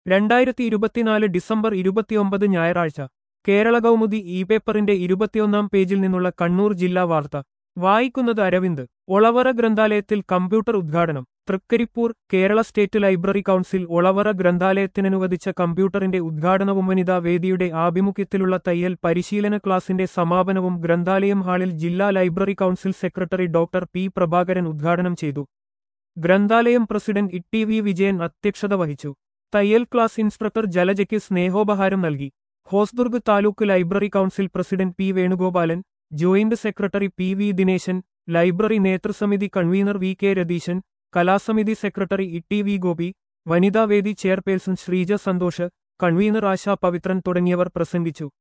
രണ്ടായിരത്തി ഇരുപത്തിനാല് ഡിസംബർ ഇരുപത്തിയൊമ്പത് ഞായറാഴ്ച കേരള കൗമുദി ഇ പേപ്പറിന്റെ ഇരുപത്തിയൊന്നാം പേജിൽ നിന്നുള്ള കണ്ണൂർ ജില്ലാ വാർത്ത വായിക്കുന്നത് അരവിന്ദ് ഒളവറ ഗ്രന്ഥാലയത്തിൽ കമ്പ്യൂട്ടർ ഉദ്ഘാടനം Trikaripur Kerala state library council Olavara ഗ്രന്ഥാലയത്തിനനുവദിച്ച കമ്പ്യൂട്ടറിന്റെ ഉദ്ഘാടനവും വനിതാ വേദിയുടെ ആഭിമുഖ്യത്തിലുള്ള തയ്യൽ പരിശീലന ക്ലാസിന്റെ സമാപനവും ഗ്രന്ഥാലയം ഹാളിൽ ജില്ലാ library council secretary doctor P Prabhakaran ഉദ്ഘാടനം ചെയ്തു ഗ്രന്ഥാലയം പ്രസിഡന്റ് ഇ വി വിജയൻ അധ്യക്ഷത വഹിച്ചു തയ്യൽ ക്ലാസ് ഇൻസ്ട്രക്ടർ ജലജയ്ക്ക് സ്നേഹോപഹാരം നൽകി Hosdurg taluk library council president P Venugopalan joint secretary P V Dineshan library നേതൃസമിതി കൺവീനർ വി കെ രതീശൻ കലാസമിതി secretary E T V Gopi വനിതാവേദി ചെയർപേഴ്സൺ ശ്രീജ സന്തോഷ് കൺവീനർ ആശാ പവിത്രൻ തുടങ്ങിയവർ പ്രസംഗിച്ചു